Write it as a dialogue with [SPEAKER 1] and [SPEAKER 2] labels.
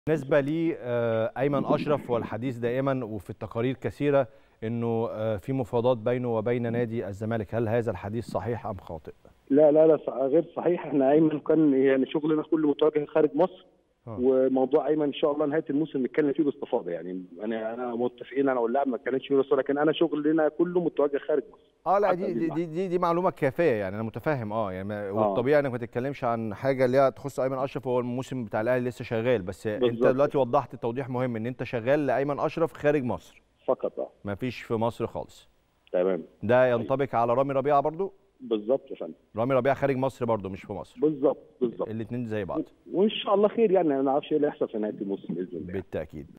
[SPEAKER 1] بالنسبه لي آه، ايمن اشرف والحديث دائما وفي التقارير كثيره انه آه، في مفاوضات بينه وبين نادي الزمالك هل هذا الحديث صحيح ام خاطئ
[SPEAKER 2] لا لا لا ص- غير صحيح احنا ايمن كان يعني شغلنا كله متوجه خارج مصر
[SPEAKER 1] آه.
[SPEAKER 2] وموضوع ايمن ان شاء الله نهايه الموسم نتكلم فيه باستفاضه يعني انا انا متفقين انا واللاعب ما اتكلمش فيه بس لكن انا شغلنا كله متوجه خارج مصر
[SPEAKER 1] اه لا
[SPEAKER 2] حتى
[SPEAKER 1] دي
[SPEAKER 2] دي
[SPEAKER 1] دي دي, دي, دي معلومه كافيه يعني انا متفهم اه يعني ما-
[SPEAKER 2] آه.
[SPEAKER 1] والطبيعي انك ما تتكلمش عن حاجه اللي هي تخص ايمن اشرف هو الموسم بتاع الاهلي لسه شغال بس انت
[SPEAKER 2] بالظبط.
[SPEAKER 1] دلوقتي وضحت توضيح مهم ان انت شغال لايمن اشرف خارج مصر
[SPEAKER 2] فقط اه
[SPEAKER 1] ما فيش في مصر خالص
[SPEAKER 2] تمام
[SPEAKER 1] ده ينطبق على رامي ربيعه برضو
[SPEAKER 2] بالظبط يا فندم
[SPEAKER 1] رامي ربيعه خارج مصر برضو مش في مصر
[SPEAKER 2] بالظبط بالظبط
[SPEAKER 1] الاثنين زي بعض
[SPEAKER 2] وان شاء الله خير يعني انا ما اعرفش ايه اللي هيحصل في نهايه الموسم باذن الله
[SPEAKER 1] بالتاكيد